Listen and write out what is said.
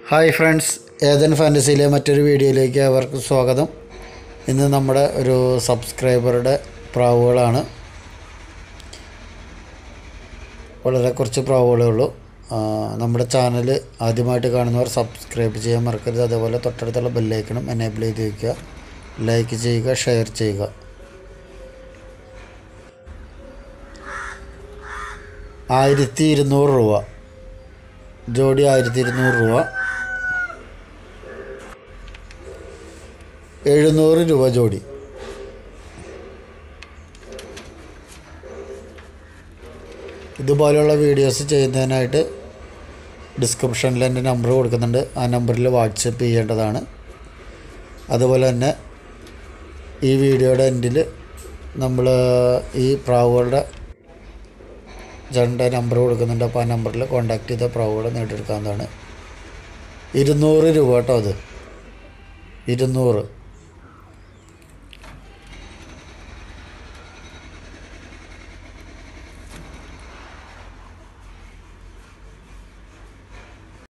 hi friends ഏതൻ ഫാൻറ്റസിയിലെ മറ്റൊരു വീഡിയോയിലേക്ക് അവർക്ക് സ്വാഗതം ഇന്ന് നമ്മുടെ ഒരു സബ്സ്ക്രൈബറുടെ പ്രാവുകളാണ് വളരെ കുറച്ച് പ്രാവുകളേ ഉള്ളൂ ആ, നമ്മുടെ ചാനൽ ആദ്യമായിട്ട് കാണുന്നവർ സബ്സ്ക്രൈബ് ചെയ്യാൻ മറക്കരുത് അതേപോലെ തൊട്ടടുത്തുള്ള ബെല്ലൈക്കണം എനേബിൾ ചെയ്ത് വയ്ക്കുക ലൈക്ക് ചെയ്യുക ഷെയർ ചെയ്യുക ആയിരത്തി ഇരുന്നൂറ് രൂപ ജോഡി ആയിരത്തി ഇരുന്നൂറ് രൂപ എഴുന്നൂറ് രൂപ ജോഡി ഇതുപോലെയുള്ള വീഡിയോസ് ചെയ്യുന്നതിനായിട്ട് ഡിസ്ക്രിപ്ഷനിൽ എൻ്റെ നമ്പർ കൊടുക്കുന്നുണ്ട് ആ നമ്പറിൽ വാട്സപ്പ് ചെയ്യേണ്ടതാണ് അതുപോലെ തന്നെ ഈ വീഡിയോയുടെ എൻഡിൽ നമ്മൾ ഈ പ്രാവുകളുടെ രണ്ട് നമ്പർ കൊടുക്കുന്നുണ്ട് അപ്പോൾ ആ നമ്പറിൽ കോൺടാക്ട് ചെയ്ത പ്രാവുകൾ നേടിയെടുക്കാവുന്നതാണ് ഇരുന്നൂറ് രൂപ കേട്ടോ അത് ഇരുന്നൂറ്